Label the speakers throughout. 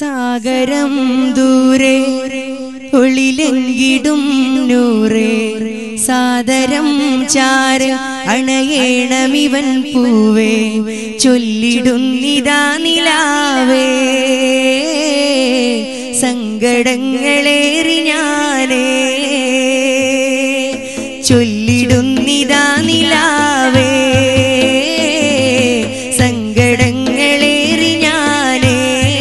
Speaker 1: സാഗരം ദൂരെ ഒളിലെങ്കിടും നൂറേ സാദരം ചാര അണയേണമിവൻ പൂവേ ചൊല്ലിടുന്നിതാ നിലാവേ സങ്കടങ്ങളേറി ഞാനേ ചൊല്ലിടുന്നിതാ നിലാവേ സങ്കടങ്ങളേറി ഞാനേ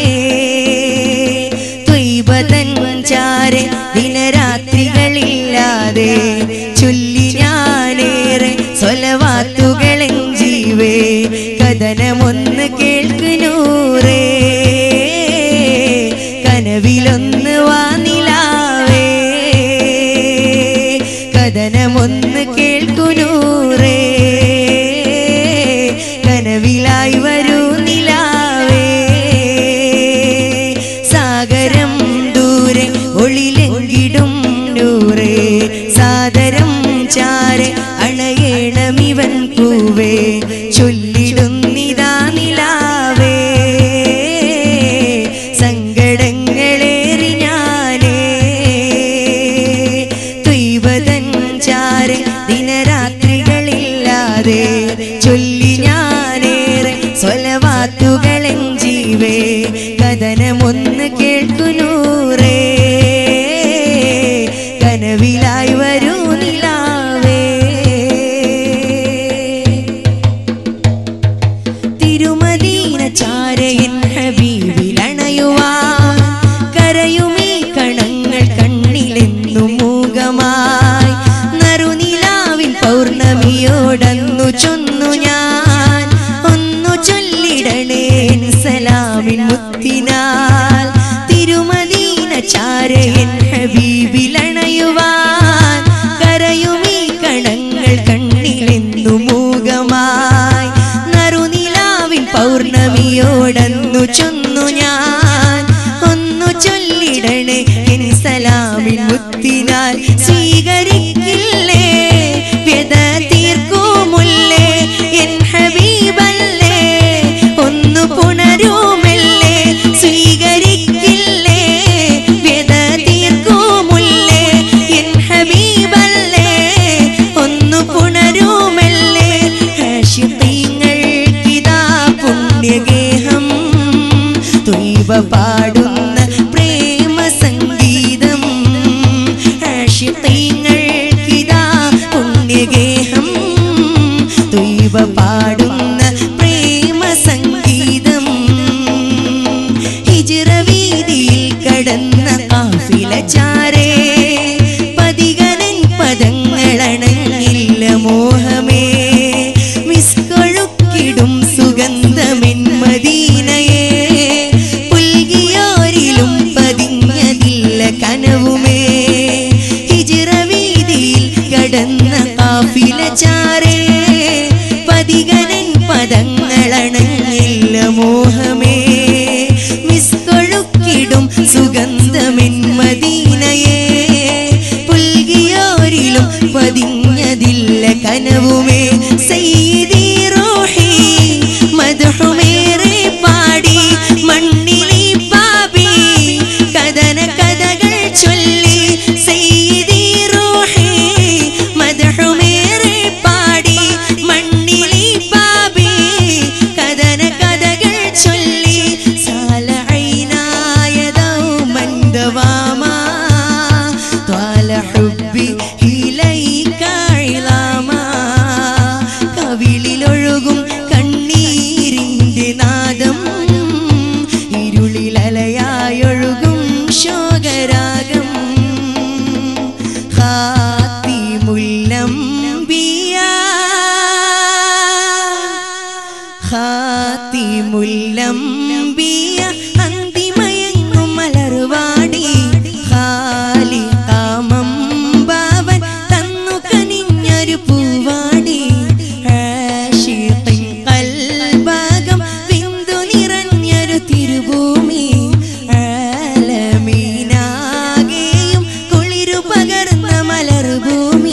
Speaker 1: ത്വയ്ബതൻ ചാരെ ദിനരാത്രികളില്ലാതെ ചൊല്ലി ഞാനേറെ സ്വലവാത്തുകളൻ ജീവേ കഥനമൊന്ന് കേൾക്കുന്നൂറേ കനവിലൊന്ന് വാനിലാവേ കഥനമൊന്ന് കേൾക്കുന്നൂറേ കനവിലായി വരൂ നിലാവേ സാഗരം ദൂരെ ഒളിലെങ്കിടും നൂറേ സാദരം ചാരെ അണയേണമിവൻ പൂവേ ചൊല്ലിടുന്നിതാ നിലാവേ സങ്കടങ്ങളേറി ഞാനേ ത്വയ്വതൻ ചാരെ ദിനരാത്രികളില്ലാതെ ചൊല്ലി ഞാനേറെ സ്വലവാത്തുകളൻ ജീവേ കഥനമൊന്ന് കേൾക്കുന്നൂറേ കനവിലായി വരൂ നിലാവേ തിരുമദീന ചാരയൻ ഹബീബിലണയുവാ കരയുമീ കണങ്ങൾ കണ്ണിലെന്നു മൂകമായി നറുനിലാവിൻ പൗർണമിയോടന്നു ചൊന്നു ഞാൻ ഒന്നു ചൊല്ലിടണേ സലാമിൻ മുത്തിനാൽ തിരുമദീന ചാരയൻ ഹബീബിലണയുവാൻ കരയുമീ കണങ്ങൾ കണ്ണിലെന്നു മൂകമായി നറുനിലാവിൻ പൗർണമിയോടന്നു ചൊന്നു ഞാൻ ഒന്നു ചൊല്ലിടണേ എൻ സലാമിൻ മുത്തിനാൽ സ്വീകരിക്കില്ലേ വ്യത തീർക്കുമുല്ലേ എൻ ഹബീബല്ലേ ഒന്നു പുണരുമല്ലേ സ്വീകരിക്കില്ലേ വ്യത തീർക്കുമുല്ലേ എൻ ഹബീബല്ലേ ഒന്നു പുണരുമല്ലേ ഹാഷിഖീങ്ങൾക്കിതാ പുണ്യഗേഹം ത്വയ്ബ പാടുന്ന പ്രേമ സംഗീതം ഹാഷിഖീങ്ങൾക്കിതാ പുണ്യഗേഹം ത്വയ്ബ പാടുന്ന പ്രേമ സംഗീതം ഹിജ്റ വീതിയിൽ കടന്ന കാഫില ചാരേ പതികനൻ പദങ്ങളണങ്ങില്ല മോഹമേ മിസ്കൊഴുക്കിടും സുഗന്ധമെൻ മദീനയെ പുൽകിയോരിലും പതിഞ്ഞതില്ല കനവുമേ ഹിജ്റ വീതിയിൽ കടന്ന കാഫില ചാരേ പതികനൻ പദങ്ങളണങ്ങില്ല മോഹമേ മിസ്കൊഴുക്കിടും സുഗന്ധമെൻ മദീനയെ പുൽകിയോരിലും പതിഞ്ഞതില്ല കനവുമേ സയ്യിദി റൂഹി മദ്ഹുമേറെ പാടി മണ്ണിലി പാപി കഥന കഥകൾ ചൊല്ലി സയ്യിദി റൂഹി മദ്ഹുമേറെ പാടി മണ്ണിലി പാപി കഥന കഥകൾ ചൊല്ലി സാല ഐനായ ദൗമൻ ദവാമാ ത്വാല ഹുബ്ബി ഇലൈക ഇളാമാ കവിളിലൊഴുകും കണ്ണീരിൻ്റെ നാദം ഇരുളിലലയായൊഴുകും ശോകരാഗം ഹാത്തിമുല്ലംബിയ അന്തിമയങ്ങും മലർവാടി ഹാലികാമം ബാവൻ തന്നു കനിഞ്ഞൊരു പൂവാടി ആശിഖിൻ കൽഭാഗം വിന്ദു നിറഞ്ഞൊരു തിരുഭൂമി ആലമീനാകെയും കുളിരു പകർന്ന മലർഭൂമി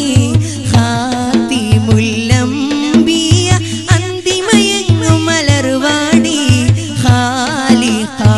Speaker 1: ഹാത്തിമുല്ലംബിയ അന്തിമയങ്ങും മലർവാടി ഹാലിഖാ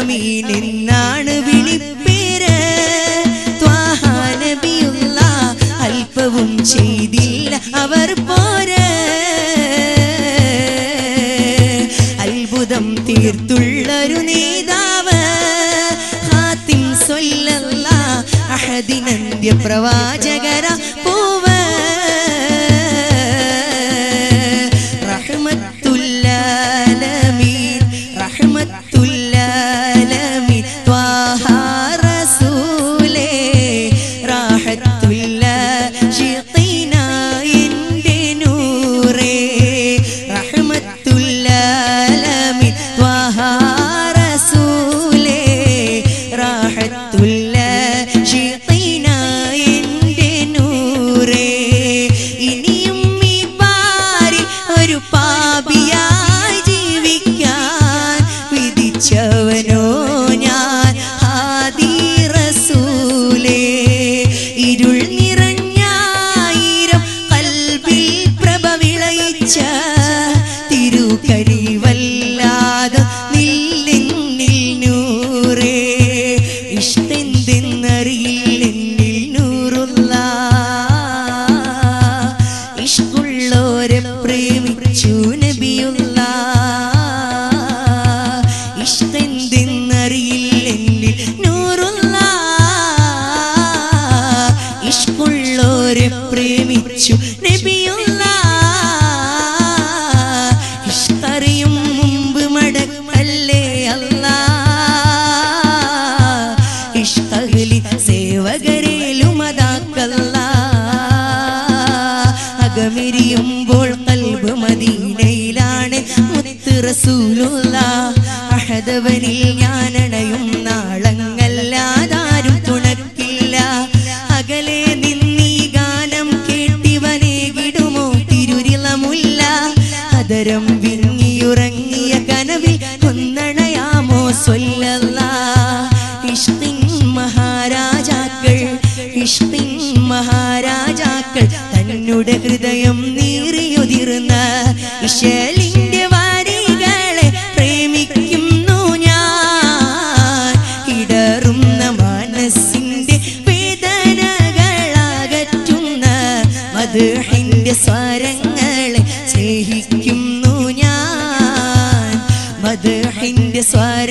Speaker 1: അമീൻ എന്നാണ് വിളിപ്പേര് ത്വാഹ നബിയുള്ള അല്പവും ചെയ്തില്ല അവർ പോര് അത്ഭുതം തീർത്തുള്ളൊരു നേതാവ് ഹാത്തിം സൊല്ലല്ല അഹദിനന്ത്യ പ്രവാചകര പൂവ് റഹ്മത്തുല്ലാലമീൻ റഹ്മത്തുല്ലാലമീൻ ത്വാഹ റസൂലേ റാഹത്തുല്ല ഷിഖീന എൻ്റെ നൂറേ റഹ്മത്തുല്ലാലമീൻ ത്വാഹ റസൂലേ റാഹത്തുല്ല ഷിഖീന എൻ്റെ നൂറേ ഇനിയും ഈ പാരി ഒരു പാപിയായി ജീവിക്കാൻ വിധിച്ചവനോ ഞാൻ ഹാദി റസൂലേ ഇരുൾ നിറഞ്ഞായിരം കൽബിൽ പ്രഭ വിളയിച്ച തിരുകരിവല്ലാതെ നില്ലെന്നിൽ നൂറേ ഇഷ്ടെന്തെന്നറിയില്ലെന്നിൽ നൂറുള്ള ഇഷ്കുള്ളോരെ പ്രേമിച്ചു നബിയുള്ള ഇഷ്ടെന്തെന്നറിയില്ലെന്നിൽ നൂറുള്ള ഇഷ്കുള്ളോരെ പ്രേമിച്ചു നബിയുള്ള ഇഷ്ടറിയും മുമ്പ് മടക്കല്ലേ അല്ലാ ഇഷ്ടകലി സേവകരേലുമതാക്കല്ല അകമിരിയുമ്പോൾ കൽബ് മദീനയിലാണ് മുത്ത് റസൂലുള്ള അഹദവനിൽ ഞാനണയും നാളങ്ങല്ലാതാരും തുണക്കില്ല അകലെ നിന്നീ ഗാനം കേട്ടിവനേകിടുമോ തിരുരിളമുല്ല അതരം വിങ്ങിയുറങ്ങിയ കനവിൽ കൊന്നണയാമോ സ്വല്ലല്ല ഇഷ്ടിൻ മഹാരാജാക്കൾ ഇഷ്ടിൻ മഹാരാജാക്കൾ തന്നുടെ ഹൃദയം നീറിയുതിർന്ന ഇശലിന്റെ വാരികളെ പ്രേമിക്കുന്നു ഞാൻ ഇടറുന്ന മനസ്സിന്റെ വേദനകളകറ്റുന്ന മധുഹിന്റെ സ്വരങ്ങളെ സ്നേഹിക്കുന്നു ഞാൻ മധുഹിന്റെ സ്വര